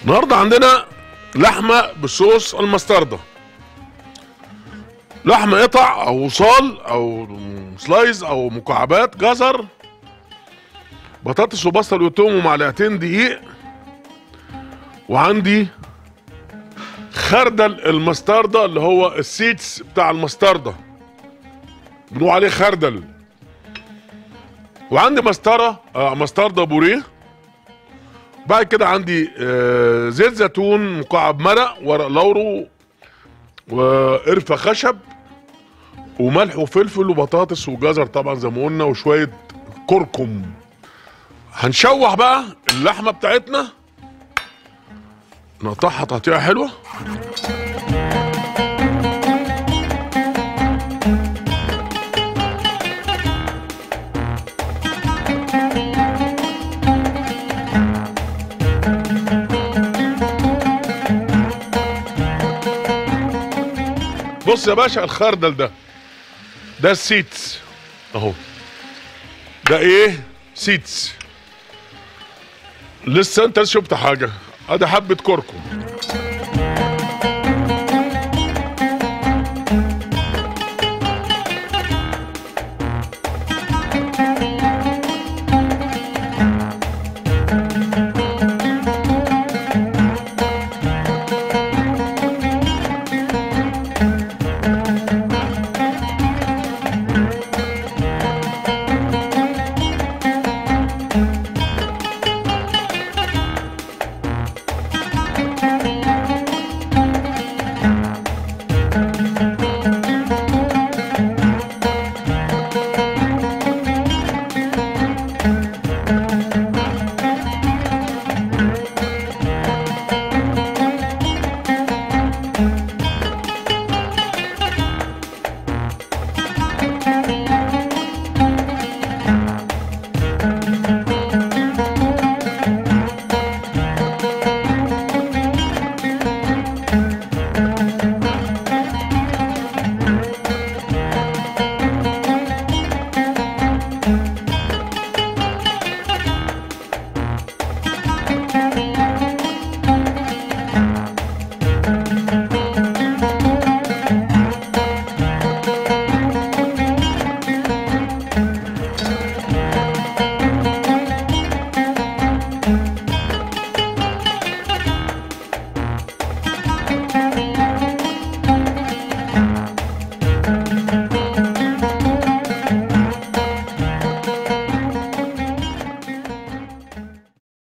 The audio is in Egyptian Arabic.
النهارده عندنا لحمه بالصوص المستردة لحمه قطع او صال او سلايز او مكعبات جزر بطاطس وبصل وتوم ومعلقتين دقيق وعندي خردل المستردة اللي هو السيتس بتاع المستردة بنقول عليه خردل وعندي مسطرة آه مستردة بوريه بعد كده عندي آه زيت زيتون مكعب مرق ورق لورو وقرفة خشب وملح وفلفل وبطاطس وجزر طبعا زي ما قلنا وشوية كركم هنشوح بقى اللحمة بتاعتنا نقطعها تقطيعة حلوة بص يا باشا الخردل ده ده السيتس اهو ده ايه سيتس لسه انت شفت حاجه ادي حبه كركم